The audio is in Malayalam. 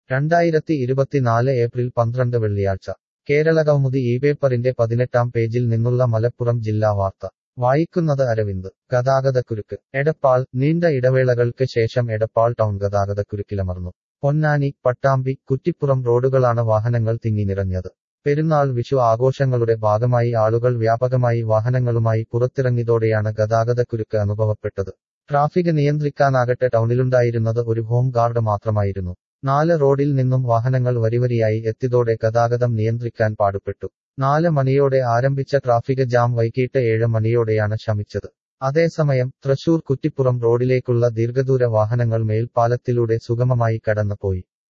രണ്ടായിരത്തി ഇരുപത്തിനാല് ഏപ്രിൽ പന്ത്രണ്ട് വെള്ളിയാഴ്ച കേരളകൗമുദി ഈ പേപ്പറിന്റെ പതിനെട്ടാം പേജിൽ നിന്നുള്ള മലപ്പുറം ജില്ലാ വാർത്ത വായിക്കുന്നത് അരവിന്ദ് ഗതാഗതക്കുരുക്ക് എടപ്പാൾ നീണ്ട ഇടവേളകൾക്ക് ശേഷം എടപ്പാൾ ടൗൺ ഗതാഗതക്കുരുക്കിലമർന്നു പൊന്നാനി പട്ടാമ്പി കുറ്റിപ്പുറം റോഡുകളാണ് വാഹനങ്ങൾ തിങ്ങി നിറഞ്ഞത് പെരുന്നാൾ വിഷു ആഘോഷങ്ങളുടെ ഭാഗമായി ആളുകൾ വ്യാപകമായി വാഹനങ്ങളുമായി പുറത്തിറങ്ങിയതോടെയാണ് ഗതാഗതക്കുരുക്ക് അനുഭവപ്പെട്ടത് ട്രാഫിക് നിയന്ത്രിക്കാനാകട്ടെ ടൗണിലുണ്ടായിരുന്നത് ഒരു ഹോം ഗാർഡ് മാത്രമായിരുന്നു നാല് റോഡിൽ നിന്നും വാഹനങ്ങൾ വരിവരിയായി എത്തിയതോടെ ഗതാഗതം നിയന്ത്രിക്കാൻ പാടുപെട്ടു നാല് മണിയോടെ ആരംഭിച്ച ട്രാഫിക് ജാം വൈകിട്ട് ഏഴ് മണിയോടെയാണ് ശമിച്ചത് അതേസമയം തൃശൂർ കുറ്റിപ്പുറം റോഡിലേക്കുള്ള ദീർഘദൂര വാഹനങ്ങൾ മേൽപ്പാലത്തിലൂടെ സുഗമമായി കടന്നുപോയി